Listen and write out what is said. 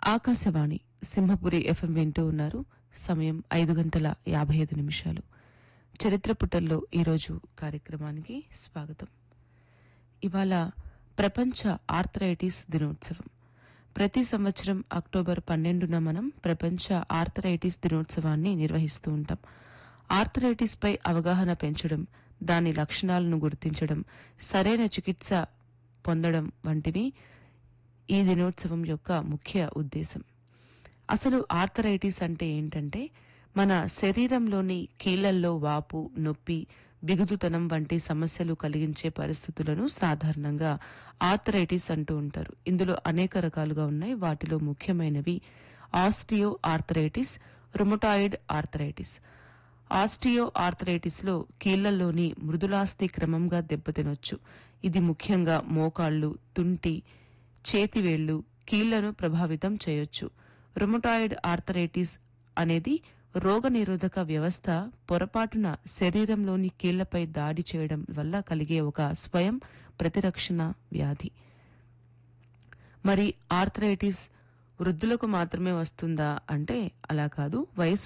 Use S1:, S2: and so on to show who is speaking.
S1: Akashvani Simhapuri FM వింటూ ఉన్నారు సమయం ఐదు గంటల యాభై ఐదు నిమిషాలు చరిత్ర పుటల్లో ఈరోజు కార్యక్రమానికి స్వాగతం ఇవాళ ప్రపంచ ఆర్థరైటిస్ దినోత్సవం ప్రతి సంవత్సరం అక్టోబర్ పన్నెండున మనం ప్రపంచ ఆర్థరైటిస్ దినోత్సవాన్ని నిర్వహిస్తూ ఉంటాం ఆర్థరైటిస్ పై అవగాహన పెంచడం దాని లక్షణాలను గుర్తించడం సరైన చికిత్స పొందడం వంటివి ఈ దినోత్సవం యొక్క ముఖ్య ఉద్దేశం అసలు ఆర్థరైటిస్ అంటే ఏంటంటే మన శరీరంలోని కీళ్లల్లో వాపు నొప్పి బిగుతుతనం వంటి సమస్యలు కలిగించే పరిస్థితులను సాధారణంగా ఆర్థరైటిస్ అంటూ ఉంటారు ఇందులో అనేక రకాలుగా ఉన్నాయి వాటిలో ముఖ్యమైనవి osteoarthritis rheumatoid arthritis osteoarthritis లో కీళ్లలోని మృదులాస్థి క్రమంగా దెబ్బతినొచ్చు ఇది ముఖ్యంగా మోకాళ్లు తుంటి చేతివేళ్లు కీళ్లను ప్రభావితం చేయొచ్చు రుమటాయిడ్ ఆర్థరైటిస్ అనేది రోగనిరోధక వ్యవస్థ పొరపాటున శరీరంలోని కీళ్లపై దాడి చేయడం వల్ల కలిగే ఒక స్వయం ప్రతిరక్షణ వ్యాధి మరి ఆర్థరైటిస్ వృద్ధులకు మాత్రమే వస్తుందా అంటే అలా కాదు వయసు